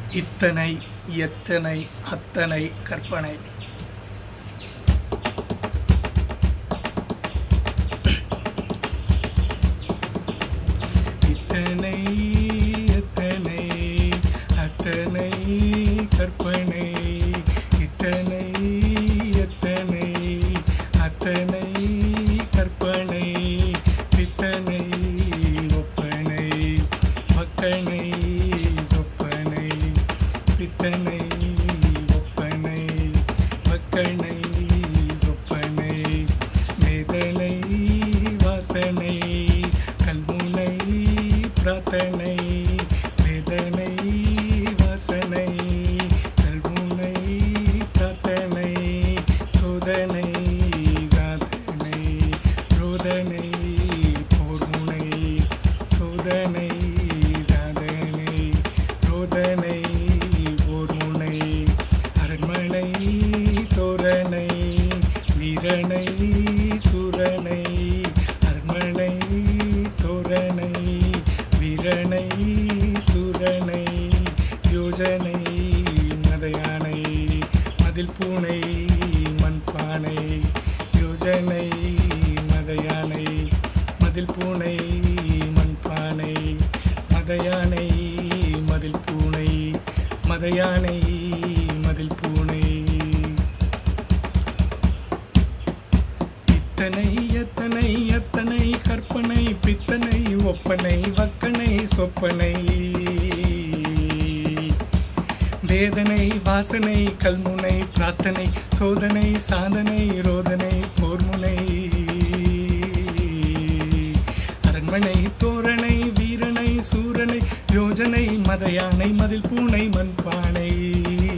இத்தனை எத்தனை அத்தனை கற்பனை இத்தனை எத்தனை அத்தனை கற்பனை இத்தனை எத்தனை அத்தனை கற்பனை பித்தனை ஒப்பனை மக்கனை சொப்பனை பித்தனை ஒப்பனை மக்கனை சொப்பனை வேதனை வாசனை கல்முனை பிரார்த்தனை வேதனை வாசனை கல்முனை பிரார்த்தனை சோதனை சாதனை ரோதனை போர்முனை சோதனை சாதனை ரோதனை போர்முனை அரண்மனை தோரணை வீரனை சூரனை அரண்மனை தோரணை வீரனை சூரனை யோஜனை மதையானை மதில் பூனை மண்பானை யோஜனை மதையானை மதில் பூனை மண்பானை மதையானை மதில் பூனை மதையானை மதில் பூனை இத்தனை எத்தனை எத்தனை கற்பனை பித்தனை ஒப்பனை வக்கனை சொப்பனை வேதனை வாசனை கல்முனை பிரார்த்தனை சோதனை சாதனை ரோதனை போர்முனை அரண்மனை தோரணை வீரனை சூரனை யோஜனை மதையானை மதில் பூனை மண்பானை